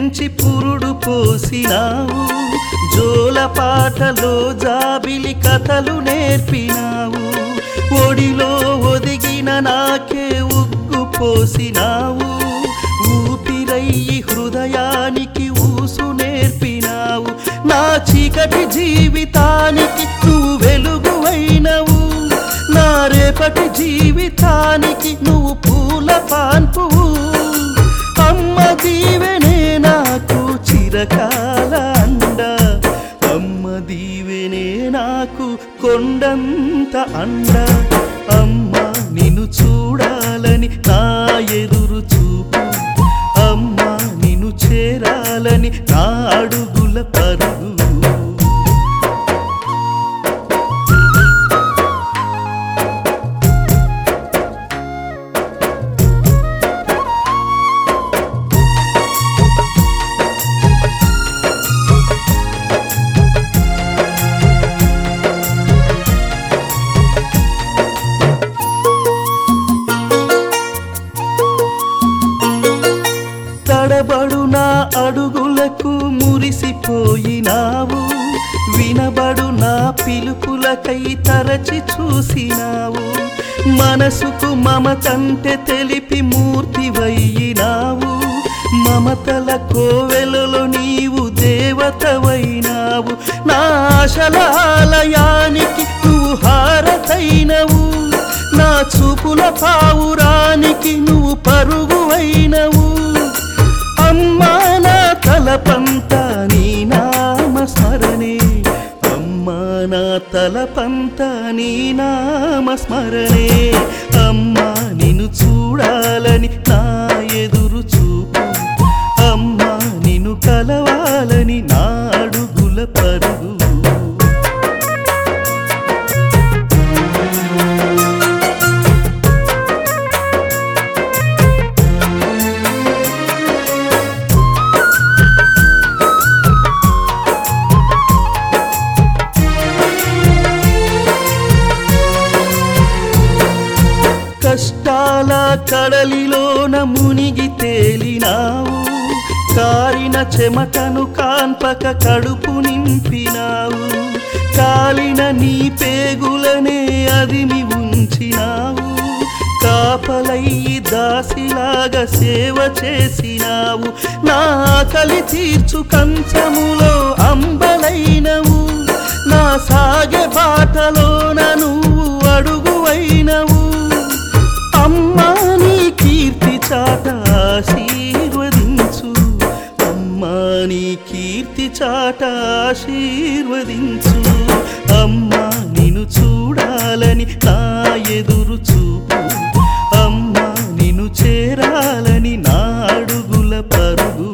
పెంచి పురుడు పోసినావు జోల పాటలో జాబిలి కథలు నేర్పినావు ఒడిలో ఒదిగిన నాకే ఉగ్గు పోసినావు ఊపిరయ్యి హృదయానికి ఊసు నేర్పినావు నా చీకటి జీవితానికి నువ్వు వెలుగువైనవు నా రేపటి జీవితానికి నువ్వు పూల పాన్పువు అమ్మ దీవెనే నాకు చిరకాల అండ అమ్మ దీవెనే నాకు కొండంత అండ అమ్మ నిన్ను చూడాలని నా ఎదురు చూపు అమ్మ నిన్ను చేరాలని నా అడుగుల పరుగు తడబడు నా అడుగులకు మురిసిపోయినావు వినబడు నా పిలుపులకై తరచి చూసినావు మనసుకు మమతంటే తెలిపి మూర్తివయ్యినావు మమతల కోవెలలో నీవు దేవతవైనావు నా ఆశలాలయానికి నువ్వు హారతైనవు నా చూపుల పావురానికి నువ్వు పరుగువైనవు అమ్మా నా తలపంత నీ నామ స్మరణే అమ్మా నా తలపంత నీ నామ స్మరణే అమ్మా నిన్ను చూడాలని నా ఎదురు చూపు అమ్మా నిన్ను కలవాలని నా అడుగుల పరుగు కష్టాల కడలిలోన మునిగి తేలినావు కారిన చెమటను కాన్పక కడుపు నింపినావు కాలిన నీ పేగులనే అదిమి ఉంచినావు కాపలయ్యి దాసిలాగా సేవ చేసినావు నా కలి తీర్చు కంచములో అంబలైనవు నా సాగే బాటలోన నువ్వు అడుగువైనవు అమ్మా నీ కీర్తి చాట ఆశీర్వదించు అమ్మా నీ కీర్తి చాట ఆశీర్వదించు అమ్మా నిన్ను చూడాలని నా ఎదురు చూపు అమ్మా నిన్ను చేరాలని నా అడుగుల పరుగు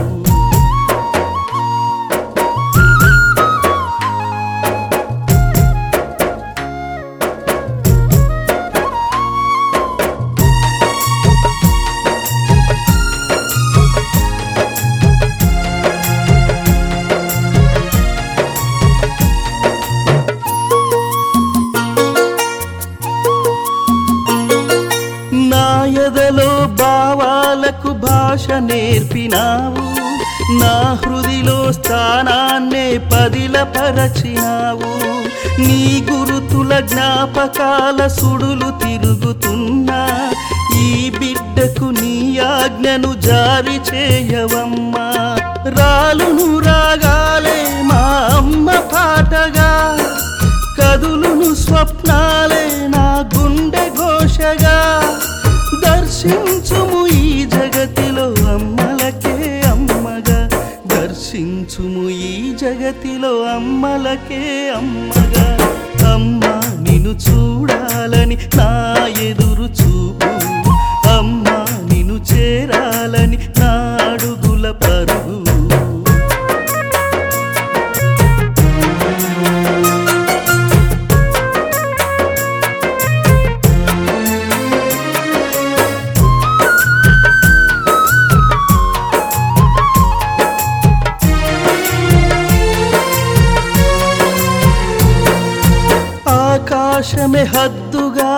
నా ఎదలో భావాలకు భాష నేర్పినావు నా హృదిలో స్థానాన్నే పదిలపరచినావు నీ గురుతుల జ్ఞాపకాల సుడులు తిరుగుతున్నా ఈ బిడ్డకు నీ ఆజ్ఞను జారి చేయవమ్మా రాలును రాగాలే మా అమ్మ పాటగా కదులును స్వప్నాలే నా గుండె ఘోషగా దర్శించుము ఈ జగతిలో అమ్మలకే అమ్మగా దర్శించుము ఈ జగతిలో అమ్మలకే అమ్మగా అమ్మ నిన్ను చూడాలని నా ఎదురు చూపు అమ్మ నిన్ను చేరాలని నా అడుగుల పరుగు ఆకాశమే హద్దుగా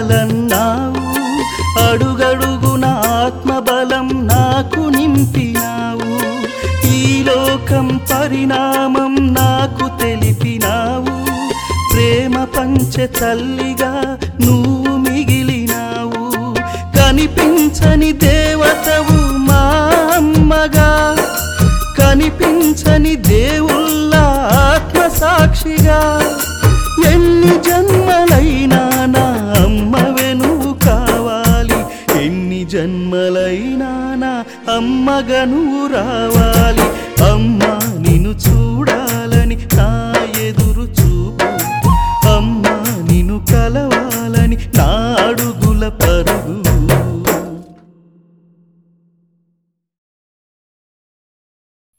ఎదగాలన్నావు అడుగడుగున ఆత్మబలం నాకు నింపినావు లోకం పరిణామం నాకు తెలిపినావు ప్రేమ పంచె తల్లిగా నువ్వు మిగిలినావు కనిపించని దేవతవు మా అమ్మగా కనిపించని దేవుళ్ళ ఆత్మ సాక్షిగా ఎన్ని జన్మలైనా నా అమ్మవే నువ్వు కావాలి ఎన్ని జన్మలైనా నా అమ్మగా నువ్వు రావాలి అమ్మా